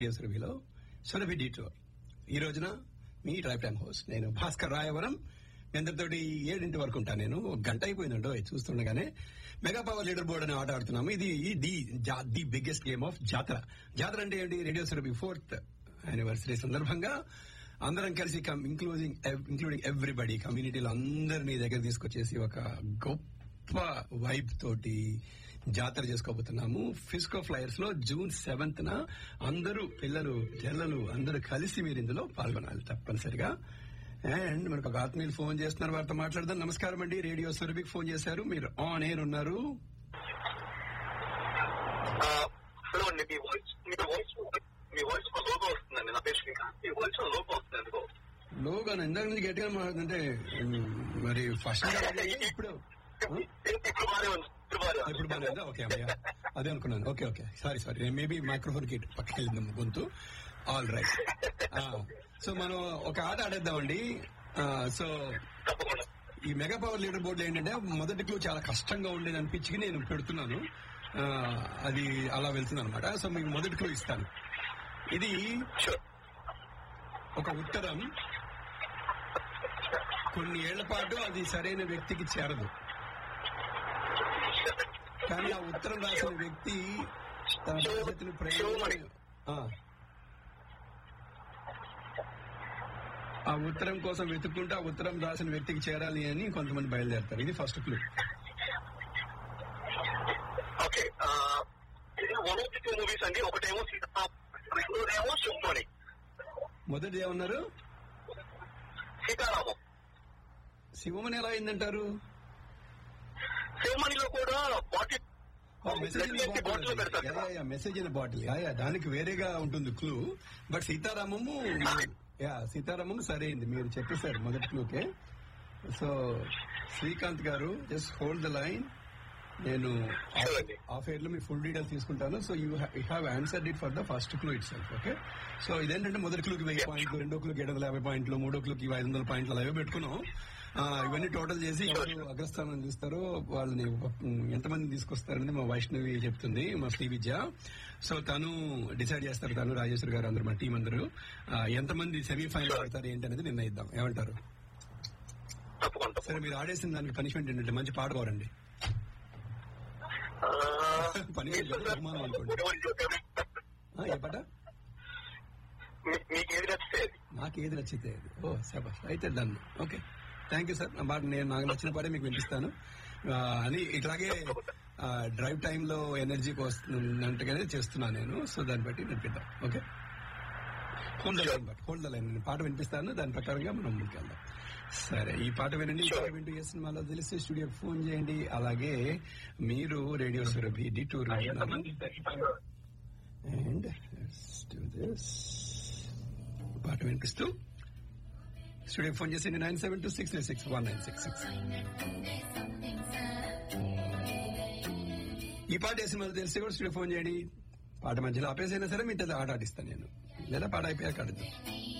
సురభిలో Surabhi detour ఈ రోజున మీ drive time host నేను భాస్కర్ రాయవరం మీ అందరితోటి ఏడింటి వరకు ఉంటాను నేను ఒక గంట అయిపోయిందండో ఇది చూస్తుండగానే మెగా పవర్ లీడర్ బోర్డ్ అని ఆట ఆడుతున్నాము ఇది the the biggest game of jatara jatara అంటే ఏంటి రేడియో సురభి ఫోర్త్ యానివర్సరీ సందర్భంగా అందరం కలిసి ఇంక్లూడింగ్ ఇంక్లూడింగ్ ఎవ్రీబడి కమ్యూనిటీలో అందరినీ దగ్గర తీసుకొచ్చేసి ఒక గొప్ప వైబ్ తోటి జాతర చేసుకోబోతున్నాము ఫిస్కో ఫ్లైయర్స్ లో జూన్ సెవెంత్ న అందరూ పిల్లలు చెల్లలు అందరూ కలిసి మీరు ఇందులో పాల్గొనాలి తప్పనిసరిగా అండ్ మనకు ఒక ఆత్మీయులు ఫోన్ చేస్తున్నారు వారితో మాట్లాడదాం నమస్కారం అండి రేడియో సురభికి ఫోన్ చేశారు మీరు ఆన్ ఎయిర్ ఉన్నారు హలో అండి మీ వాయిస్ మీ వాయిస్ మీ వాయిస్ లోగా వస్తుందండి నా పేరు శ్రీకాంత్ మీ వాయిస్ లోగా వస్తుంది ఎందుకో లోగా ఇందాక నుంచి గట్టిగా మాట్లాడుతుంటే ఉమ్, మరి ఫస్ట్ ఇప్పుడు ఇప్పుడు బాగానే ఉంది ఇప్పుడు బాగానే ఉంది ఇప్పుడు బాగాలేదా ఓకే అమ్మయ్య అదే అనుకున్నాను okay okay sorry sorry maybe microphone కి పక్కకి వెళ్ళింది గొంతు ఆల్ రైట్ సో మనం ఒక ఆట ఆడేద్దామండి సో తప్పకుండా ఈ మెగా పవర్ లీడర్ బోర్డు ఏంటంటే మొదటి క్లూ చాలా కష్టంగా ఉండేది అనిపించి నేను పెడుతున్నాను ఆ, అది అలా వెళ్తుంది అనమాట సో మీకు మొదటి క్లూ ఇస్తాను ఇది షూర్ ఒక ఉత్తరం కొన్ని ఏళ్ల పాటు అది సరైన వ్యక్తికి చేరదు కానీ ఆ ఉత్తరం రాసిన వ్యక్తి తన భవిష్యత్తును శివమణి. ప్రేమ ఆ. ఆ ఉత్తరం కోసం వెతుక్కుంటూ ఆ ఉత్తరం రాసిన వ్యక్తికి చేరాలి అని కొంతమంది బయలుదేరతారు ఇది ఫస్ట్ క్లూ ఓకే ఇది one of the two movies అండి ఒకటేమో సీతా రెండోదేమో శివమణి మొదటి ఏమన్నారు సీతారామం శివమని ఎలా అయిందంటారు శివమణిలో కూడా బాటిల్ మెసేజ్ ఇన్ బాటిల్ పెడతారు కదా బాటిల్ మెసేజ్ ఇన్ బాటిల్ దానికి వేరేగా ఉంటుంది clue but Sitaramamu yeah Sitaramamu సరైంది మీరు చెప్పేశారు మొదటి క్లూకే so Srikanth garu just hold the line నేను Sure అండి. ఆఫ్ ఎయిర్ లో మీ ఫుల్ డీటెయిల్స్ తీసుకుంటాను so you have answered it for the first clue itself okay so ఇదేంటంటే మొదటి క్లూకి వెయ్యి పాయింట్లు రెండో క్లూకి ఏడు వందల యాభై పాయింట్లు మూడో క్లూకి ఐదు వందల పాయింట్లు అలాగే పెట్టుకున్నాం ఆ, ఇవన్నీ టోటల్ చేసి ఎవరు అగ్రస్థానం తీస్తారో వాళ్ళని ఉమ్, ఎంతమంది తీసుకొస్తారని మా వైష్ణవి చెప్తుంది మా శ్రీ విద్య సో తను డిసైడ్ చేస్తారు తను రాజేశ్వరి గారు అందరు మా టీం అందరూ ఆ, ఎంతమంది సెమీఫైనల్ ఆడతారు ఏంటనేది నిర్ణయిద్దాం ఏమంటారు తప్పకుండా సరే మీరు ఆడేసిన దానికి పనిష్మెంట్ ఏంటంటే మంచి పాట పాడండి ఆ, పని బహుమానం అనుకోండి ఆ, ఏ పాట మీ- మీకు ఏది నచ్చితే అది. నాకు ఏది నచ్చితే అది ఓ శబాష్ అయితే done okay thank you sir నా పాట నేను నాకు నచ్చిన పాటే మీకు వినిపిస్తాను ఆ, అని ఇట్లాగే డ్రైవ్ టైమ్ లో ఎనర్జీకి వస్తున్నట్టుగానే చేస్తున్నాను నేను సో దాన్ని బట్టి నడిపిద్దాం okay hold the line but hold the line నేను పాట వినిపిస్తాను దాని ప్రకారంగా మనం ముందుకెళ్దాం సరే ఈ పాట వినండి ఈ పాట వింటూ ఏ సినిమాలో తెలిస్తే స్టూడియోకి ఫోన్ చేయండి అలాగే మీరు radio Surabhi the tour and పాట వినిపిస్తూ స్టూడియో ఫోన్ చేసి nine seven two six six one nine six six ఈ పాట వేసిన వాళ్ళు తెలిస్తే కూడా స్టూడియో ఫోన్ చేయండి పాట మధ్యలో ఆపేసైనా సరే మీ ఆట ఆడిస్తాను నేను లేదా పాట అయిపోయాక ఆడుతాను